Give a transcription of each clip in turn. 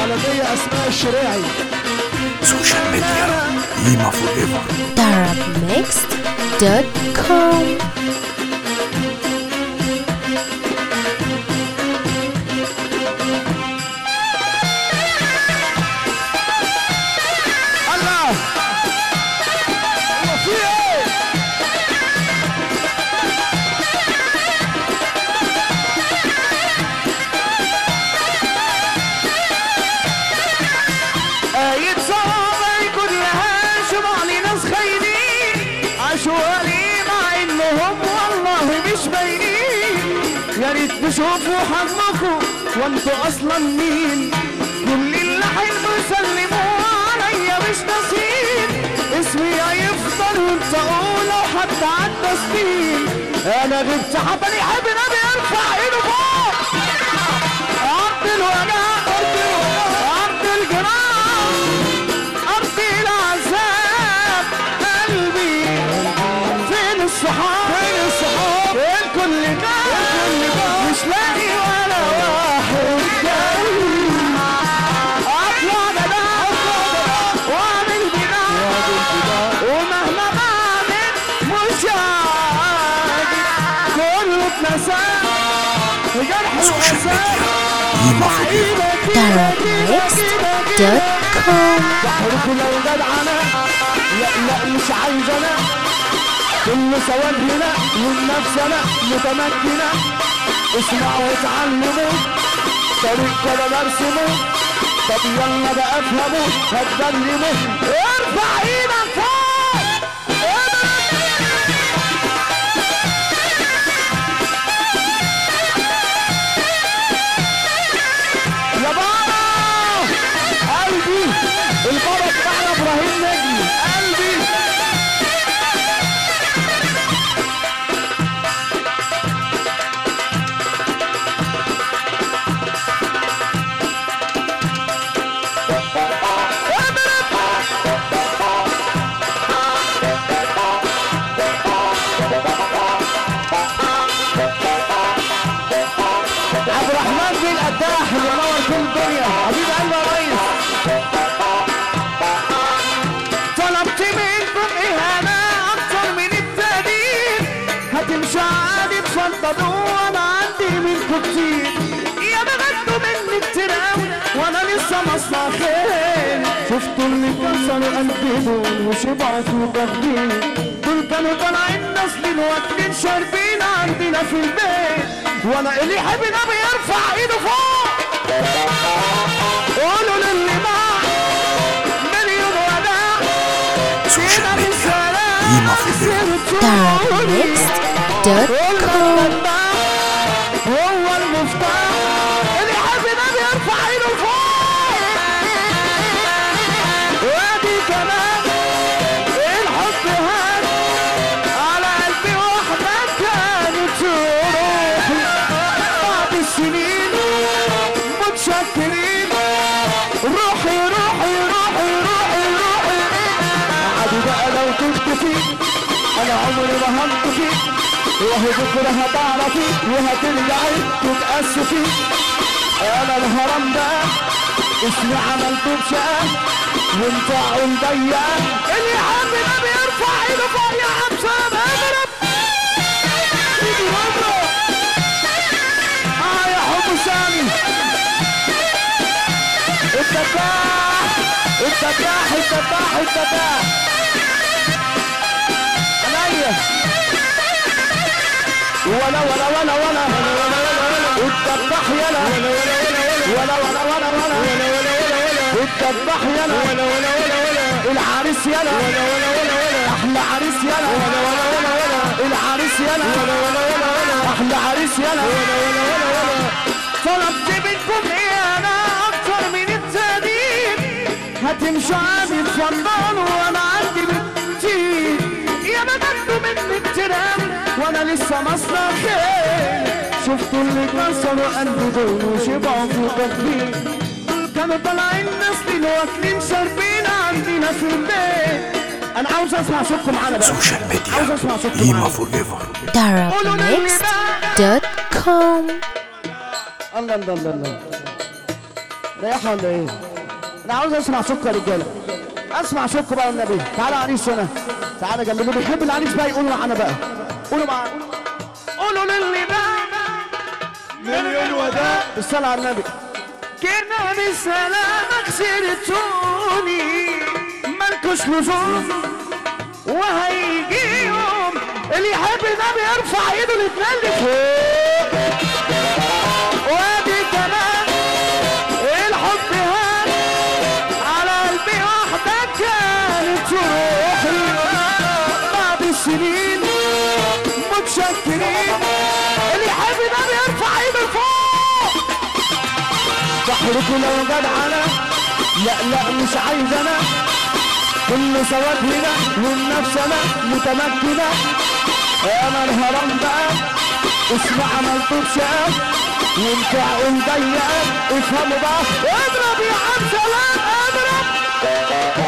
العالمية اسماء الشريعي سوشيال ميديا قيمة فور ايفر darabmixed.com الله هو في ايه آية صابر كلها شمال ناس خاينين عشوائي مع انهم والله مش باينين يا ريت تشوفوا حظكم وانتوا اصلا مين كل اللي هيسلموا عليا مش ناسين اسمي هيفضل وانت اولى وحتى عدى سنين انا غبت حبل يحب نبي يرفع ايده فوق عبد الوجع عبد الجناح أرض العذاب قلبي فين الصحاب فين الصحاب الكل ده مش لاقي ولا واحد جنبي اطلع ده واعمل بناء ومهما بعمل مش عادي كله اتنسى جرح سوشيال ميديا قيمة فور ايفر darabmixed.com بحرك لو جدعنا لا لا مش عايز انا كل سواد هنا والنفس انا متمكنة اسمعوا واتعلموا طريق كده برسمه طب يلا بقى افهموا هتكلموا ارفع ايدك فوق يا بابا قلبي البابا بتاعنا ابراهيم نجم قلبي عبد الرحمن بن القداح اللي منور كل الدنيا حبيب قلبي يا ريس طلبت منكم اهانه اكتر من التقدير هتمشي عادي اتفضلوا وانا عندي منكم كتير يا بغدوا مني كتير قوي وانا لسه مصنع خير شفتوا اللي كسروا قلبهم وشبعوا في تخدير دول كانوا طالعين نازلين واكلين شاربين عندنا في البيت وانا اللي يحب نبي يرفع ايده فوق قولوا للي معاه مليون وداع سوشيال هنا ميديا بالسلام قيمة فور ايفر darabmixed.com هو المفتاح اللي يحب نبي يرفع ايده فوق وادي كمان الحب هان على قلبي واحدة كانت روحي بعد السنين متشكرين روحي روحي روحي روحي روحي عادي بقى لو تختفي انا عمري ما هنطفي وهي بكره هتعرفي وهترجعي تتأسفي انا الهرم ده اسمي عملته بشقة وانت عقول ضيقة اللي يحب ده بيرفع ايده فوق يا عم سلام اضرب ايده اضرب اه يا حب سامي التفاح التفاح التفاح التفاح عليا ولا ولا ولا ولا التفاح يلا ولا ولا ولا ولا التفاح يلا العريس يلا احلى عريس يلا العريس يلا احلى عريس يلا طلبت منكم ايه انا اكتر من التقدير هتمشوا عادي اتفضلوا وانا عندي بكتير يا بدلوا مني كتير أوي وانا لسه مصنع خير شفتوا اللي كسروا قلبي دول وشبعوا في تخبير كانوا طالعين نازلين واكلين شاربين عندنا في البيت انا عاوز اسمع صوتكم معانا بقى سوشيال عاوز ميديا اسمع صوتكم قيمة معانا فور ايفر darabmixed.com الله الله الله الله رايحة ولا ايه؟ انا عاوز اسمع شك يا رجالة اسمع شك بقى والنبي تعالى عريس هنا تعالى جنبي اللي بيحب العريس بقى يقولوا معانا بقى قولوا معانا قولوا للي بقى مليون وداع الصلاة على النبي كنا بسلامة خسرتوني مالكوش لزوم وهيجي يوم اللي يحب النبي يرفع ايده الاتنين لفوق وادي كمان الحب هان على قلبي واحدة كانت روحي بعد السنين متشكرين اللي يحب النبي يرفع ايده لفوق بحركوا لو جدعنا لا لا مش عايز انا كل سواد هنا والنفس انا متمكنه انا الهرم بقى اسمع ملطوط شقاق وانت عقول ضيقه افهموا بقى اضرب يا عم سلام اضرب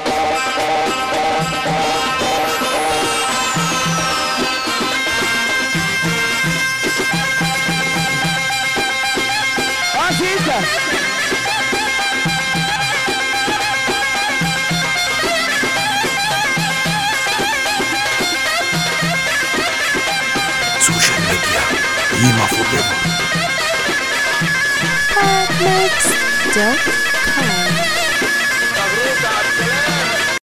اه شيكه سوشيال ميديا قيمة فور Podmix.com